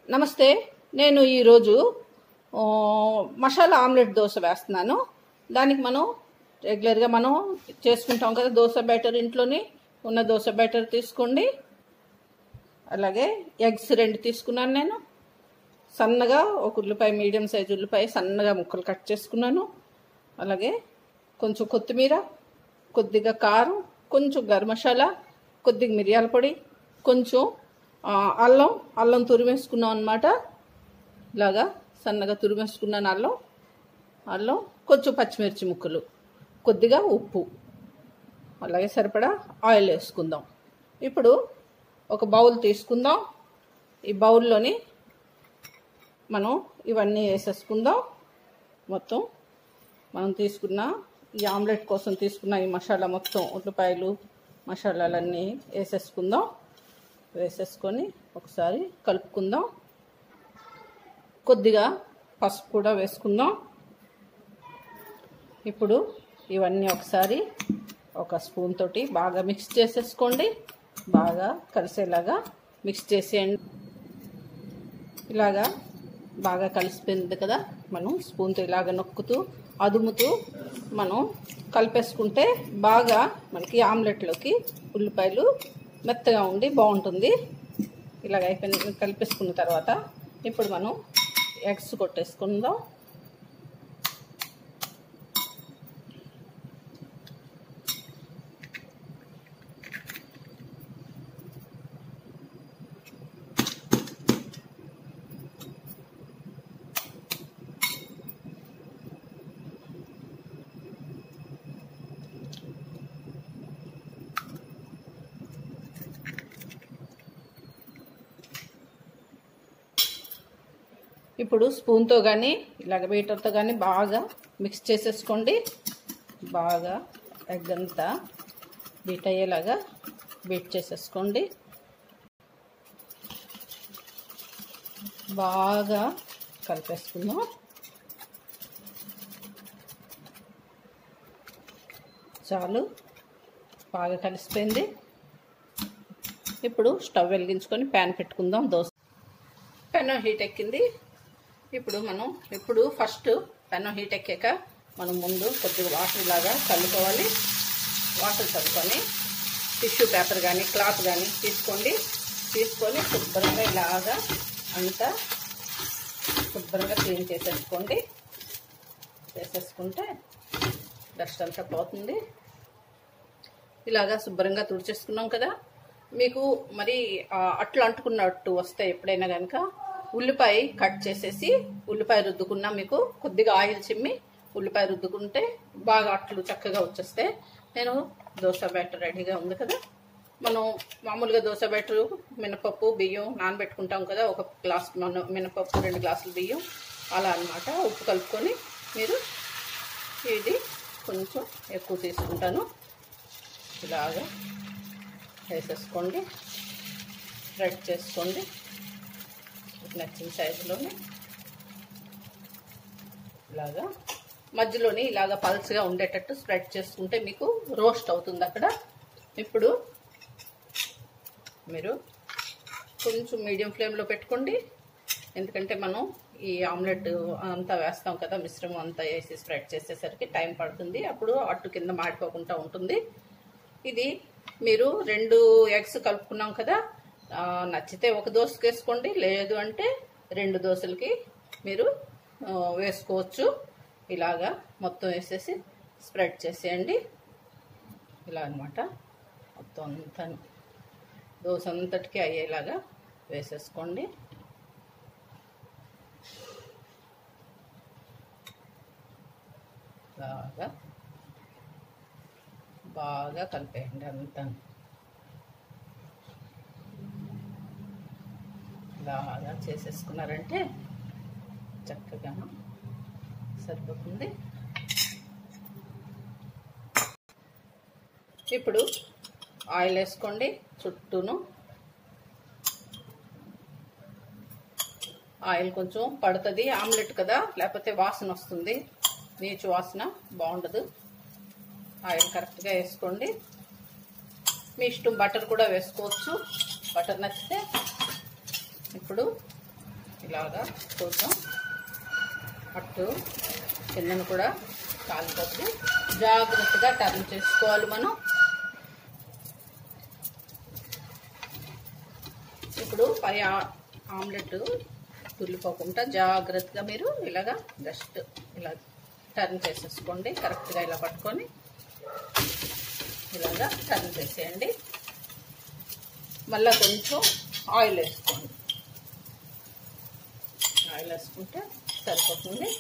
నమస్తే నేను ఈరోజు ఆ, మసాలా ఆమ్లెట్ దోశ వేస్తున్నాను దానికి మనం రెగ్యులర్గా మనం చేసుకుంటాం కదా దోశ బ్యాటర్ ఇంట్లోని ఉన్న దోశ బ్యాటర్ తీసుకోండి అలాగే ఎగ్స్ రెండు తీసుకున్నాను నేను సన్నగా ఒక ఉల్లిపాయ మీడియం సైజు ఉల్లిపాయ సన్నగా ముక్కలు కట్ చేసుకున్నాను అలాగే కొంచెం కొత్తిమీర కొద్దిగా కారం కొంచెం గరం మసాలా కొద్దిగా మిరియాల పొడి కొంచెం ఆ, అల్లం అల్లం తురిమేసుకున్నాం అనమాట ఇలాగా సన్నగా తురిమేసుకున్నాను అల్లం అల్లం కొంచెం పచ్చిమిర్చి ముక్కలు కొద్దిగా ఉప్పు అలాగే సరిపడా ఆయిల్ వేసుకుందాం ఇప్పుడు ఒక బౌల్ తీసుకుందాం ఈ బౌల్లోని మనం ఇవన్నీ వేసేసుకుందాం మొత్తం మనం తీసుకున్న ఈ ఆమ్లెట్ కోసం తీసుకున్న ఈ మసాలా మొత్తం ఉల్లిపాయలు మసాలాలన్నీ వేసేసుకుందాం వేసేసుకొని ఒకసారి కలుపుకుందాం కొద్దిగా పసుపు కూడా వేసుకుందాం ఇప్పుడు ఇవన్నీ ఒకసారి ఒక స్పూన్ తోటి బాగా మిక్స్ చేసేసుకోండి బాగా కలిసేలాగా మిక్స్ చేసేయండి ఇలాగా బాగా కలిసిపోయింది కదా మనం స్పూన్తో ఇలాగ నొక్కుతూ అదుముతూ మనం కలిపేసుకుంటే బాగా మనకి ఆమ్లెట్లోకి ఉల్లిపాయలు మెత్తగా ఉండి బాగుంటుంది ఇలాగ అయిపోయిన కలిపేసుకున్న తర్వాత ఇప్పుడు మనం ఎగ్స్ కొట్టేసుకుందాం ఇప్పుడు స్పూన్తో కానీ ఇలాగ బీటర్తో కానీ బాగా మిక్స్ చేసేసుకోండి బాగా ఎగ్ అంతా బీట్ అయ్యేలాగా బీట్ చేసేసుకోండి బాగా కలిపేసుకుందాం చాలు బాగా కలిసిపోయింది ఇప్పుడు స్టవ్ వెలిగించుకొని ప్యాన్ పెట్టుకుందాం దోశ పెనం హీట్ ఎక్కింది ఇప్పుడు మనం ఇప్పుడు ఫస్ట్ పెనం హీట్ ఎక్కాక మనం ముందు కొద్దిగా వాటర్ లాగా చల్లుకోవాలి వాటర్ చల్లుకొని టిష్యూ పేపర్ కానీ క్లాత్ కానీ తీసుకోండి తీసుకొని శుభ్రంగా ఇలాగా అంతా శుభ్రంగా క్లీన్ చేసేసుకోండి చేసేసుకుంటే డస్ట్ అంతా పోతుంది ఇలాగా శుభ్రంగా తుడిచేసుకున్నాం కదా మీకు మరి ఆ, అట్లు అంటుకున్నట్టు వస్తే ఎప్పుడైనా కనుక ఉల్లిపాయ కట్ చేసేసి ఉల్లిపాయ రుద్దుకున్నా మీకు కొద్దిగా ఆయిల్ చిమ్మి ఉల్లిపాయ రుద్దుకుంటే బాగా అట్లు చక్కగా వచ్చేస్తే నేను దోశ బ్యాటర్ రెడీగా ఉంది కదా మనం మామూలుగా దోశ బ్యాటరు మినపప్పు బియ్యం నానబెట్టుకుంటాం కదా ఒక గ్లాస్ మన మినపప్పు రెండు గ్లాసులు బియ్యం అలా అన్నమాట ఉప్పు కలుపుకొని మీరు ఇది కొంచెం ఎక్కువ తీసుకుంటాను ఇలాగా వేసేసుకోండి స్ప్రెడ్ చేసుకోండి మీకు నచ్చిన సైజులోనే ఇలాగా మధ్యలోని ఇలాగా పల్స్గా ఉండేటట్టు స్ప్రెడ్ చేసుకుంటే మీకు రోస్ట్ అవుతుంది అక్కడ ఇప్పుడు మీరు కొంచెం మీడియం ఫ్లేమ్లో పెట్టుకోండి ఎందుకంటే మనం ఈ ఆమ్లెట్ అంతా వేస్తాం కదా మిశ్రమం అంతా వేసి స్ప్రెడ్ చేసేసరికి టైం పడుతుంది అప్పుడు అట్టు కింద మాడిపోకుండా ఉంటుంది ఇది మీరు రెండు ఎగ్స్ కలుపుకున్నాం కదా ఆ, నచ్చితే ఒక దోశకి వేసుకోండి లేదు అంటే రెండు దోశలకి మీరు ఆ, వేసుకోవచ్చు ఇలాగా మొత్తం వేసేసి స్ప్రెడ్ చేసేయండి ఇలా అనమాట మొత్తం అంతా దోశ అంతటికి అయ్యేలాగా వేసేసుకోండి బాగా బాగా కలిపేయండి అంతా బాగా చేసేసుకున్నారంటే చక్కగా సరిపోతుంది ఇప్పుడు ఆయిల్ వేసుకోండి చుట్టూను ఆయిల్ కొంచెం పడుతుంది ఆమ్లెట్ కదా లేకపోతే వాసన వస్తుంది నీచు వాసన బాగుండదు ఆయిల్ కరెక్ట్గా వేసుకోండి మీ ఇష్టం బటర్ కూడా వేసుకోవచ్చు బటర్ నచ్చితే ఇప్పుడు ఇలాగా చూద్దాం అట్టు కిందను కూడా కాలిపోద్ది జాగ్రత్తగా టర్న్ చేసుకోవాలి మనం ఇప్పుడు పై ఆ- ఆమ్లెట్ తుల్లిపోకుండా జాగ్రత్తగా మీరు ఇలాగా జస్ట్ ఇలా టర్న్ చేసేసుకోండి కరెక్ట్గా ఇలా పట్టుకొని ఇలాగా టర్న్ చేసేయండి మళ్ళీ కొంచెం ఆయిల్ వేసుకోండి ఆయిల్ వేసుకుంటే సరిపోతుంది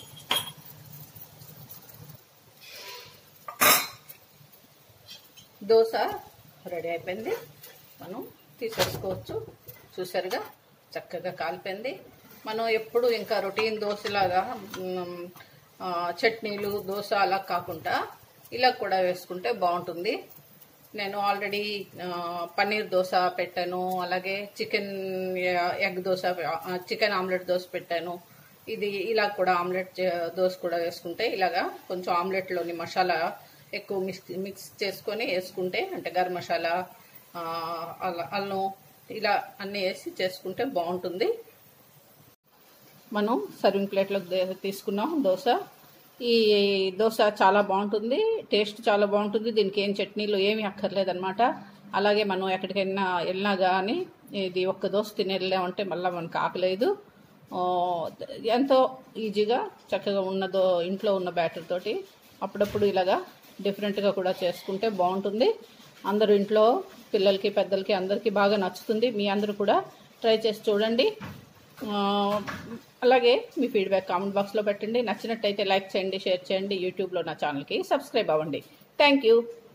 దోశ రెడీ అయిపోయింది మనం తీసేసుకోవచ్చు చూసారుగా చక్కగా కాలిపోయింది మనం ఎప్పుడు ఇంకా రొటీన్ దోశలాగా మ్, ఆ, చట్నీలు దోశ అలా కాకుండా ఇలా కూడా వేసుకుంటే బాగుంటుంది నేను ఆల్రెడీ ఆ, పన్నీర్ దోశ పెట్టాను అలాగే చికెన్ ఎగ్ దోశ ఆ, చికెన్ ఆమ్లెట్ దోశ పెట్టాను ఇది ఇలా కూడా ఆమ్లెట్ చే- దోశ కూడా వేసుకుంటే ఇలాగా కొంచెం ఆమ్లెట్లోని మసాలా ఎక్కువ మిక్స్ మిక్స్ చేసుకొని వేసుకుంటే అంటే గరం మసాలా ఆ, అల్ల- అల్లం ఇలా అన్నీ వేసి చేసుకుంటే బాగుంటుంది మనం సర్వింగ్ ప్లేట్లోకి దే- తీసుకున్నాం దోశ ఈ దోశ చాలా బాగుంటుంది టేస్ట్ చాలా బాగుంటుంది దీనికి ఏం చట్నీలు ఏమీ అక్కర్లేదన్నమాట అలాగే మనం ఎక్కడికైనా వెళ్ళినా కానీ ఇది ఒక్క దోశ తిని వెళ్ళామంటే మళ్ళీ మనకు ఆకలేదు ఆ, ఎంతో ఈజీగా చక్కగా ఉన్నదో ఇంట్లో ఉన్న బ్యాటర్ తోటి అప్పుడప్పుడు ఇలాగా డిఫరెంట్గా కూడా చేసుకుంటే బాగుంటుంది అందరూ ఇంట్లో పిల్లలకి పెద్దలకి అందరికీ బాగా నచ్చుతుంది మీ అందరూ కూడా ట్రై చేసి చూడండి ఆ, అలాగే మీ ఫీడ్బ్యాక్ కామెంట్ బాక్స్లో పెట్టండి నచ్చినట్టయితే లైక్ చేయండి షేర్ చేయండి యూట్యూబ్లో నా ఛానల్కి సబ్స్క్రైబ్ అవ్వండి థ్యాంక్ యూ